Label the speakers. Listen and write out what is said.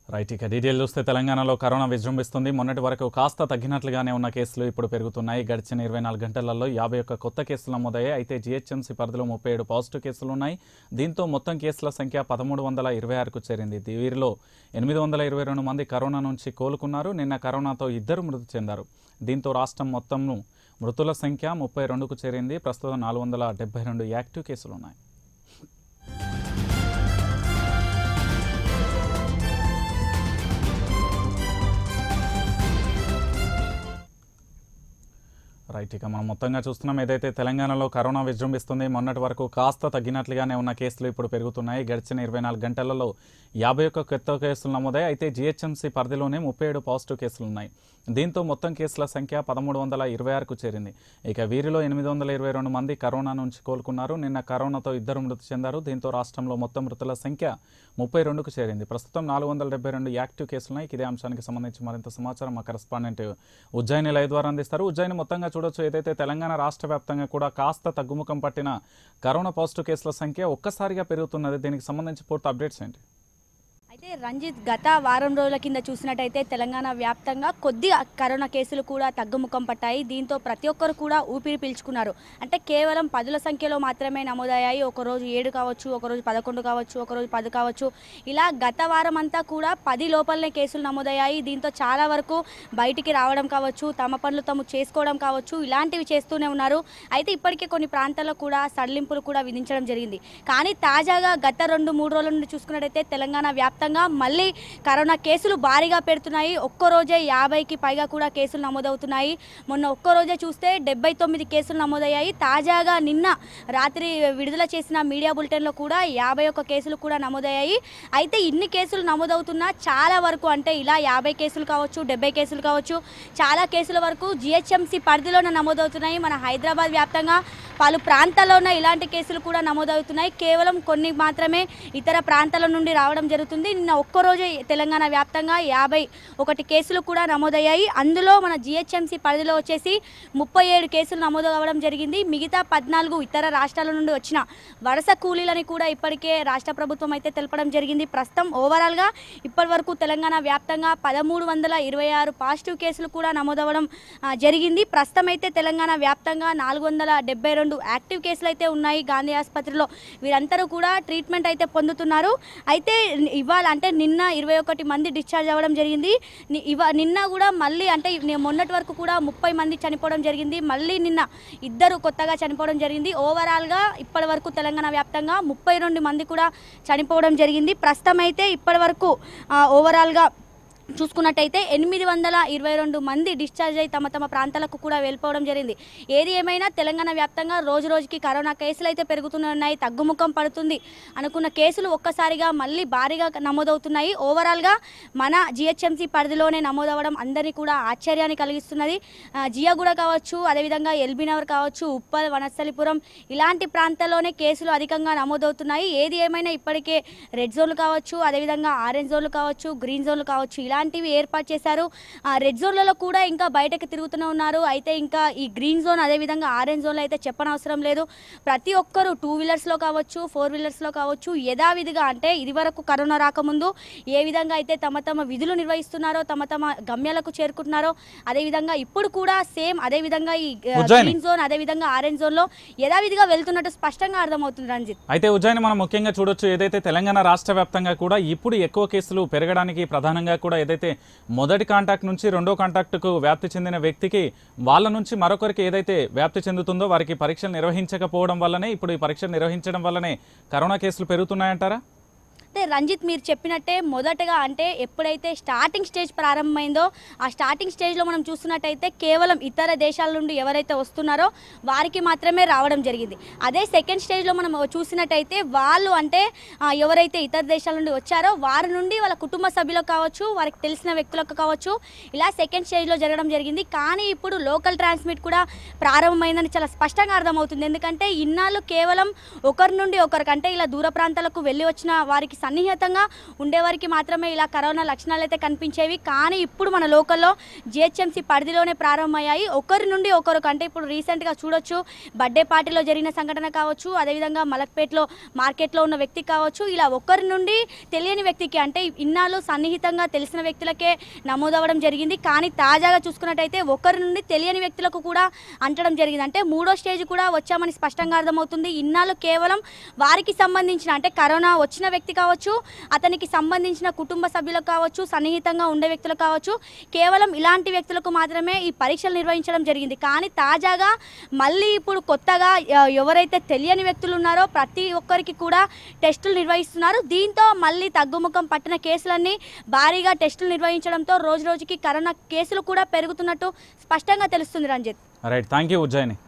Speaker 1: Right ఇక detail చూస్తే తెలంగాణలో కరోనా విజృంభిస్తుంది మొన్నటి వరకు కాస్త తగ్గినట్లుగానే ఉన్న కేసులు ఇప్పుడు పెరుగుతున్నాయి గడిచిన ఇరవై నాలుగు గంటలలో యాభై ఒక్క కొత్త కేసులు నమోదయ్యాయి అయితే జీహెచ్ఎంసీ పరిధిలో ముప్పై ఏడు పాజిటివ్ కేసులు ఉన్నాయి దీంతో మొత్తం కేసుల సంఖ్య పదమూడు వందల ఇరవై ఆరుకు చేరింది దీ- వీరిలో ఎనిమిది వందల ఇరవై రెండు మంది కరోనా నుంచి కోలుకున్నారు నిన్న కరోనాతో ఇద్దరు మృతి చెందారు దీంతో రాష్ట్రం మొత్తంను మృతుల సంఖ్య ముప్పై రెండుకు చేరింది ప్రస్తుతం నాలుగు వందల డెబ్బై రెండు యాక్టివ్ కేసులు ఉన్నాయి రైట్ ఇక మనం మొత్తంగా చూస్తున్నాం ఏదైతే తెలంగాణలో కరోనా విజృంభిస్తుంది మొన్నటి వరకు కాస్త తగ్గినట్లుగానే ఉన్న కేసులు ఇప్పుడు పెరుగుతున్నాయి గడిచిన ఇరవై నాలుగు గంటలలో యాభై ఒక్క కొత్త కేసులు నమోదాయి అయితే జీహెచ్ఎంసీ పరిధిలోనే ముప్పై ఏడు పాజిటివ్ కేసులు ఉన్నాయి దీంతో మొత్తం కేసుల సంఖ్య పదమూడు వందల ఇరవై ఆరుకు చేరింది ఇక వీరిలో ఎనిమిది వందల ఇరవై రెండు మంది కరోనా నుంచి కోలుకున్నారు నిన్న కరోనాతో ఇద్దరు మృతి చెందారు దీంతో రాష్ట్రంలో మొత్తం మృతుల సంఖ్య ముప్పై రెండుకు చేరింది ప్రస్తుతం నాలుగు వందల డెబ్బై రెండు యాక్టివ్ కేసులున్నాయి ఇదే అంశానికి సంబంధించి మరింత సమాచారం మా కరెస్పాండెంట్ ఉజ్జయిని లైవ్ ద్వారా అందిస్తారు ఉజ్జయిని మొత్తంగా చూడొచ్చు ఏదైతే తెలంగాణ రాష్ట్ర వ్యాప్తంగా కూడా కాస్త తగ్గుముఖం పట్టిన కరోనా పాజిటివ్ కేసుల సంఖ్య ఒక్కసారిగా పెరుగుతున్నది దీనికి సంబంధించి పూర్తి అప్డేట్స్ ఏంటి
Speaker 2: అయితే రంజిత్ గత వారం రోజుల కింద చూసినట్టయితే తెలంగాణ వ్యాప్తంగా కొద్ది కరోనా కేసులు కూడా తగ్గుముఖం పట్టాయి దీంతో ప్రతి ఒక్కరు కూడా ఊపిరి పీల్చుకున్నారు అంటే కేవలం పదుల సంఖ్యలో మాత్రమే నమోదయ్యాయి ఒకరోజు ఏడు కావచ్చు ఒకరోజు పదకొండు కావచ్చు ఒకరోజు పది కావచ్చు ఇలా గత వారం అంతా కూడా పది లోపలనే కేసులు నమోదయ్యాయి దీంతో చాలా వరకు బయటికి రావడం కావచ్చు తమ పనులు తాము చేసుకోవడం కావచ్చు ఇలాంటివి చేస్తూనే ఉన్నారు అయితే ఇప్పటికే కొన్ని ప్రాంతాల్లో కూడా సడలింపులు కూడా విధించడం జరిగింది కానీ తాజాగా గత రెండు మూడు రోజుల నుండి చూసుకున్నట్టయితే తెలంగాణ వ్యాప్తంగా మళ్ళీ కరోనా కేసులు భారీగా పెడుతున్నాయి ఒక్క రోజే యాభైకి పైగా కూడా కేసులు నమోదవుతున్నాయి మొన్న ఒక్క రోజే చూస్తే డెబ్బై తొమ్మిది కేసులు నమోదయ్యాయి తాజాగా నిన్న రాత్రి విడుదల చేసిన మీడియా బులెటిన్లో కూడా యాభై ఒక్క కేసులు కూడా నమోదయ్యాయి అయితే ఇన్ని కేసులు నమోదవుతున్నా చాలా వరకు అంటే ఇలా యాభై కేసులు కావచ్చు డెబ్బై కేసులు కావచ్చు చాలా కేసుల వరకు జిహెచ్ఎంసీ పరిధిలోనే నమోదవుతున్నాయి మన హైదరాబాద్ వ్యాప్తంగా పలు ప్రాంతాల్లోనే ఇలాంటి కేసులు కూడా నమోదవుతున్నాయి కేవలం కొన్ని మాత్రమే ఇతర ప్రాంతాల నుండి రావడం జరుగుతుంది నిన్న ఒక్కరోజే తెలంగాణ వ్యాప్తంగా యాభై ఒకటి కేసులు కూడా నమోదయ్యాయి అందులో మన జిహెచ్ఎంసీ పరిధిలో వచ్చేసి ముప్పై ఏడు కేసులు నమోదు అవ్వడం జరిగింది మిగతా పద్నాలుగు ఇతర రాష్ట్రాల నుండి వచ్చిన వలస కూలీలని కూడా ఇప్పటికే రాష్ట్ర ప్రభుత్వం అయితే తెలపడం జరిగింది ప్రస్తుతం ఓవరాల్గా ఇప్పటి వరకు తెలంగాణ వ్యాప్తంగా పదమూడు వందల ఇరవై ఆరు పాజిటివ్ కేసులు కూడా నమోదవ్వడం ఆ, జరిగింది ప్రస్తుతం అయితే తెలంగాణ వ్యాప్తంగా నాలుగు వందల డెబ్బై రెండు యాక్టివ్ కేసులు అయితే ఉన్నాయి గాంధీ ఆసుపత్రిలో వీరందరూ కూడా ట్రీట్మెంట్ అయితే పొందుతున్నారు అయితే ఇవాళ అంటే నిన్న ఇరవై ఒకటి మంది డిశ్చార్జ్ అవ్వడం జరిగింది ని- ఇవా నిన్న కూడా మళ్ళీ అంటే ని- మొన్నటి వరకు కూడా ముప్పై మంది చనిపోవడం జరిగింది మళ్ళీ నిన్న ఇద్దరు కొత్తగా చనిపోవడం జరిగింది ఓవరాల్గా ఇప్పటి వరకు తెలంగాణ వ్యాప్తంగా ముప్పై రెండు మంది కూడా చనిపోవడం జరిగింది ప్రస్తుతం అయితే ఇప్పటి వరకు ఆ, ఓవరాల్గా చూసుకున్నట్టయితే ఎనిమిది వందల ఇరవై రెండు మంది డిశ్చార్జ్ అయి తమ తమ ప్రాంతాలకు కూడా వెళ్ళిపోవడం జరిగింది ఏది ఏమైనా తెలంగాణ వ్యాప్తంగా రోజు రోజుకి కరోనా కేసులు అయితే పెరుగుతూనే ఉన్నాయి తగ్గుముఖం పడుతుంది అనుకున్న కేసులు ఒక్కసారిగా మళ్ళీ భారీగా నమోదవుతున్నాయి ఓవరాల్గా మన జిహెచ్ఎంసీ పరిధిలోనే నమోదవ్వడం అందరినీ కూడా ఆశ్చర్యాన్ని కలిగిస్తున్నది ఆ, జియాగూడ కావచ్చు అదేవిధంగా ఎల్బీనగర్ కావచ్చు ఉప్పల్ వనస్థలిపురం ఇలాంటి ప్రాంతాల్లోనే కేసులు అధికంగా నమోదవుతున్నాయి ఏది ఏమైనా ఇప్పటికే రెడ్ జోన్లు కావచ్చు అదేవిధంగా ఆరెంజ్ జోన్లు కావచ్చు గ్రీన్ జోన్లు కావచ్చు ఇలాంటివి ఏర్పాటు చేశారు ఆ రెడ్ జోన్లలో కూడా ఇంకా బయటకు తిరుగుతూనే ఉన్నారు అయితే ఇంకా ఈ గ్రీన్ జోన్ అదేవిధంగా ఆరెంజ్ జోన్లో అయితే చెప్పనవసరం లేదు ప్రతి ఒక్కరు టూ వీలర్స్లో కావచ్చు ఫోర్ వీలర్స్లో కావచ్చు యథావిధిగా అంటే ఇదివరకు కరోనా రాకముందు ఏ విధంగా అయితే తమ తమ విధులు నిర్వహిస్తున్నారో తమ తమ గమ్యాలకు చేరుకుంటున్నారో అదేవిధంగా ఇప్పుడు కూడా సేమ్ అదేవిధంగా ఈ ఆ,
Speaker 1: ఉజ్జయిని.
Speaker 2: గ్రీన్ జోన్ అదేవిధంగా ఆరెంజ్ జోన్లో యథావిధిగా వెళ్తున్నట్టు స్పష్టంగా అర్థమవుతుంది రంజిత్
Speaker 1: అయితే ఉజ్జయిని మనం ముఖ్యంగా చూడొచ్చు ఏదైతే తెలంగాణ రాష్ట్ర వ్యాప్తంగా కూడా ఇప్పుడు ఎక్కువ కేసులు పెరగడానికి ప్రధానంగా కూడా ఏదైతే మొదటి కాంటాక్ట్ నుంచి రెండో కాంటాక్ట్కు వ్యాప్తి చెందిన వ్యక్తికి వాళ్ళ నుంచి మరొకరికి ఏదైతే వ్యాప్తి చెందుతుందో వారికి పరీక్షలు నిర్వహించకపోవడం వల్లనే ఇప్పుడు ఈ పరీక్షలు నిర్వహించడం వల్లనే కరోనా కేసులు పెరుగుతున్నాయంటారా
Speaker 2: అంటే రంజిత్ మీరు చెప్పినట్టే మొదటగా అంటే ఎప్పుడైతే స్టార్టింగ్ స్టేజ్ ప్రారంభమైందో ఆ స్టార్టింగ్ స్టేజ్లో మనం చూస్తున్నట్టయితే కేవలం ఇతర దేశాల నుండి ఎవరైతే వస్తున్నారో వారికి మాత్రమే రావడం జరిగింది అదే సెకండ్ స్టేజ్లో మనం చూసినట్టయితే వాళ్ళు అంటే ఆ, ఎవరైతే ఇతర దేశాల నుండి వచ్చారో వారి నుండి వాళ్ళ కుటుంబ సభ్యులకు కావచ్చు వారికి తెలిసిన వ్యక్తులకు కావచ్చు ఇలా సెకండ్ స్టేజ్లో జరగడం జరిగింది కానీ ఇప్పుడు లోకల్ ట్రాన్స్మిట్ కూడా ప్రారంభమైందని చాలా స్పష్టంగా అర్థమవుతుంది ఎందుకంటే ఇన్నాళ్ళు కేవలం ఒకరి నుండి ఒకరికి అంటే ఇలా దూర ప్రాంతాలకు వెళ్ళి వచ్చిన వారికి సన్నిహితంగా ఉండేవారికి మాత్రమే ఇలా కరోనా లక్షణాలు అయితే కనిపించేవి కానీ ఇప్పుడు మన లోకల్లో జిహెచ్ఎంసీ పరిధిలోనే ప్రారంభమయ్యాయి ఒకరి నుండి ఒకరికి అంటే ఇప్పుడు రీసెంట్గా చూడొచ్చు బర్త్డే పార్టీలో జరిగిన సంఘటన కావచ్చు అదేవిధంగా మలక్పేటలో మార్కెట్లో ఉన్న వ్యక్తి కావచ్చు ఇలా ఒకరి నుండి తెలియని వ్యక్తికి అంటే ఇన్నాళ్ళు సన్నిహితంగా తెలిసిన వ్యక్తులకే నమోదవ్వడం జరిగింది కానీ తాజాగా చూసుకున్నట్టయితే ఒకరి నుండి తెలియని వ్యక్తులకు కూడా అంటడం జరిగింది అంటే మూడో స్టేజ్ కూడా వచ్చామని స్పష్టంగా అర్థమవుతుంది ఇన్నాళ్ళు కేవలం వారికి సంబంధించిన అంటే కరోనా వచ్చిన వ్యక్తి కావచ్చు అతనికి సంబంధించిన కుటుంబ సభ్యులకు కావచ్చు సన్నిహితంగా ఉండే వ్యక్తులకు కావచ్చు కేవలం ఇలాంటి వ్యక్తులకు మాత్రమే ఈ పరీక్షలు నిర్వహించడం జరిగింది కానీ తాజాగా మళ్ళీ ఇప్పుడు కొత్తగా ఎ- ఎవరైతే తెలియని వ్యక్తులు ఉన్నారో ప్రతి ఒక్కరికి కూడా టెస్టులు నిర్వహిస్తున్నారు దీంతో మళ్ళీ తగ్గుముఖం పట్టిన కేసులన్నీ భారీగా టెస్టులు నిర్వహించడంతో రోజు రోజుకి కరోనా కేసులు కూడా పెరుగుతున్నట్టు స్పష్టంగా తెలుస్తుంది Ranjit
Speaker 1: right thank you Ujjaini